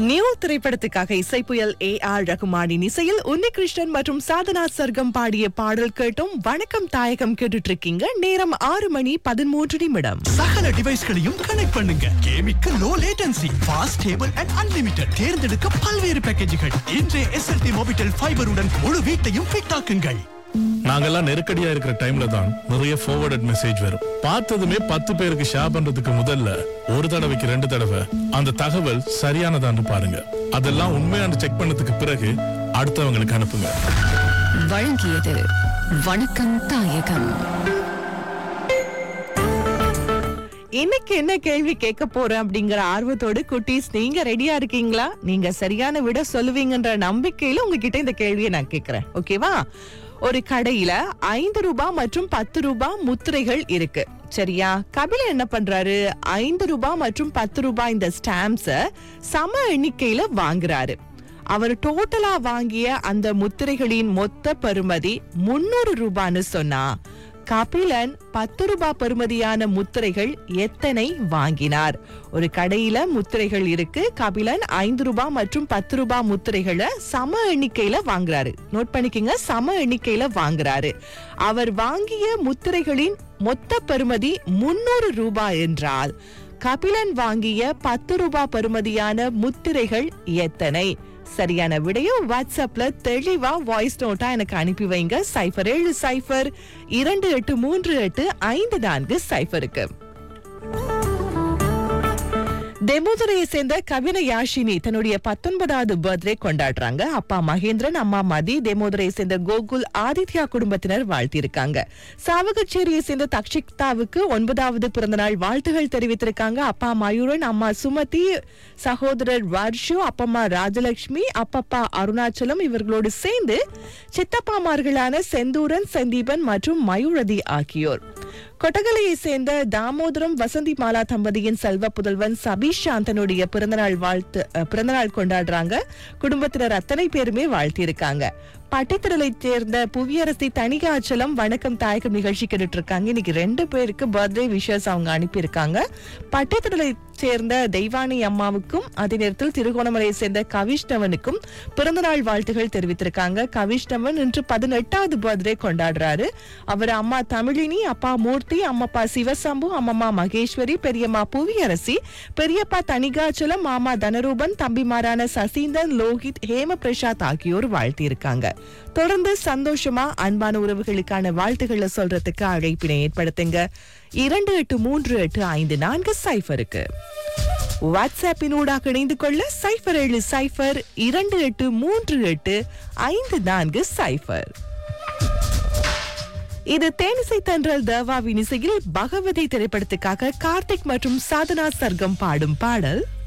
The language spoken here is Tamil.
நியூ திரைப்படத்துக்காக இசைப்புயல் ஏ ஆர் ரகுமானின் இசையில் உன்னிகிருஷ்ணன் மற்றும் சாதனா சர்க்கம் பாடிய பாடல் கேட்டும் வணக்கம் தாயகம் கேட்டுட்டு இருக்கீங்க நேரம் ஆறு மணி பதிமூன்று நிமிடம் சகல டிவைஸ்களையும் கனெக்ட் பண்ணுங்க கேமிக்கு low latency fast cable and unlimited தேர்ந்தெடுக்க பல்வேறு பேக்கேஜுகள் இன்றைய எஸ்எல்டி மொபிட்டல் ஃபைபருடன் முழு வீட்டையும் ஃபிட் ஆக்குங்கள் நாங்கெல்லாம் நெருக்கடியா இருக்கிற டைம்ல தான் நிறைய forwarded மெசேஜ் வரும் பார்த்ததுமே பத்து பேருக்கு ஷேர் பண்றதுக்கு முதல்ல ஒரு தடவைக்கு ரெண்டு தடவை அந்த தகவல் சரியானதான்னு பாருங்க அதெல்லாம் உண்மையான செக் பண்ணதுக்கு பிறகு அடுத்தவங்களுக்கு அனுப்புங்க வழங்கியது வணக்கம் தாயகம் இன்னைக்கு என்ன கேள்வி கேட்க போறேன் அப்படிங்கிற ஆர்வத்தோடு குட்டீஸ் நீங்க ரெடியா இருக்கீங்களா நீங்க சரியான விட சொல்லுவீங்கன்ற நம்பிக்கையில உங்ககிட்ட இந்த கேள்வியை நான் கேக்குறேன் ஓகேவா ஒரு கடையில ஐந்து ரூபாய் மற்றும் பத்து ரூபாய் முத்திரைகள் இருக்கு சரியா கபில என்ன பண்றாரு ஐந்து ரூபாய் மற்றும் பத்து ரூபாய் இந்த ஸ்டாம்ப்ஸ சம எண்ணிக்கையில வாங்குறாரு அவர் டோட்டலா வாங்கிய அந்த முத்திரைகளின் மொத்த பெறுமதி முன்னூறு ரூபான்னு சொன்னா கபிலன் பத்து ரூபாய் பெறுமதியான முத்திரைகள் எத்தனை வாங்கினார் ஒரு கடையில முத்திரைகள் இருக்கு கபிலன் ஐந்து ரூபாய் மற்றும் பத்து ரூபாய் முத்திரைகளை சம எண்ணிக்கையில வாங்குறாரு நோட் பண்ணிக்கங்க சம எண்ணிக்கையில வாங்குறாரு அவர் வாங்கிய முத்திரைகளின் மொத்த பெறுமதி முன்னூறு ரூபாய் என்றால் கபிலன் வாங்கிய பத்து ரூபாய் பெறுமதியான முத்திரைகள் எத்தனை சரியான விடையும் வாட்ஸ்அப்ல தெளிவா வாய்ஸ் நோட்டா எனக்கு அனுப்பி வைங்க சைஃபர் ஏழு சைஃபர் இரண்டு எட்டு மூன்று எட்டு ஐந்து நான்கு சைஃபருக்கு தெமுதுரையை சேர்ந்த கவின யாஷினி தன்னுடைய பத்தொன்பதாவது பர்த்டே கொண்டாடுறாங்க அப்பா மகேந்திரன் அம்மா மதி தெமோதரையை சேர்ந்த கோகுல் ஆதித்யா குடும்பத்தினர் வாழ்த்திருக்காங்க சாவகச்சேரியை சேர்ந்த தக்ஷிக்தாவுக்கு ஒன்பதாவது பிறந்தநாள் வாழ்த்துகள் தெரிவித்திருக்காங்க அப்பா மயூரன் அம்மா சுமதி சகோதரர் வர்ஷு அப்பம்மா ராஜலட்சுமி அப்பப்பா அருணாச்சலம் இவர்களோடு சேர்ந்து சித்தப்பாமார்களான செந்தூரன் செந்தீபன் மற்றும் மயூரதி ஆகியோர் கொட்டகலையை சேர்ந்த தாமோதரம் வசந்தி மாலா தம்பதியின் செல்வ புதல்வன் சபீஷ் சாந்தனுடைய பிறந்தநாள் வாழ்த்து அஹ், பிறந்தநாள் கொண்டாடுறாங்க குடும்பத்தினர் அத்தனை பேருமே வாழ்த்தியிருக்காங்க பட்டித்திரலைச் சேர்ந்த புவியரசி தணிகாச்சலம் வணக்கம் தாயகம் நிகழ்ச்சி கேட்டுட்டு இருக்காங்க இன்னைக்கு ரெண்டு பேருக்கு பர்த்டே விஷஸ் அவங்க அனுப்பியிருக்காங்க பட்டித்திரலை சேர்ந்த தெய்வானி அம்மாவுக்கும் அதே நேரத்தில் திருகோணமலையை சேர்ந்த கவிஷ்ணவனுக்கும் பிறந்தநாள் வாழ்த்துகள் தெரிவித்திருக்காங்க கவிஷ்ணவன் இன்று பதினெட்டாவது பர்த்டே கொண்டாடுறாரு அவர் அம்மா தமிழினி அப்பா மூர்த்தி அம்மப்பா சிவசம்பு அம்மம்மா மகேஸ்வரி பெரியம்மா புவியரசி பெரியப்பா தணிகாச்சலம் மாமா தனரூபன் தம்பிமாரான சசீந்தன் லோகித் ஹேம பிரசாத் ஆகியோர் வாழ்த்தியிருக்காங்க தொடர்ந்து சந்தோஷமா அன்பான உறவுகளுக்கான வாழ்த்துக்களை சொல்றதுக்கு அழைப்பினை ஏற்படுத்துங்க இரண்டு எட்டு மூன்று எட்டு ஐந்து நான்கு சைஃபருக்கு வாட்ஸ்அப்பினூடாக இணைந்து கொள்ள சைஃபர் ஏழு சைஃபர் இரண்டு எட்டு மூன்று எட்டு ஐந்து நான்கு சைஃபர் இது தேனிசை தென்றல் தேவாவின் இசையில் பகவதி திரைப்படத்துக்காக கார்த்திக் மற்றும் சாதனா சர்க்கம் பாடும் பாடல்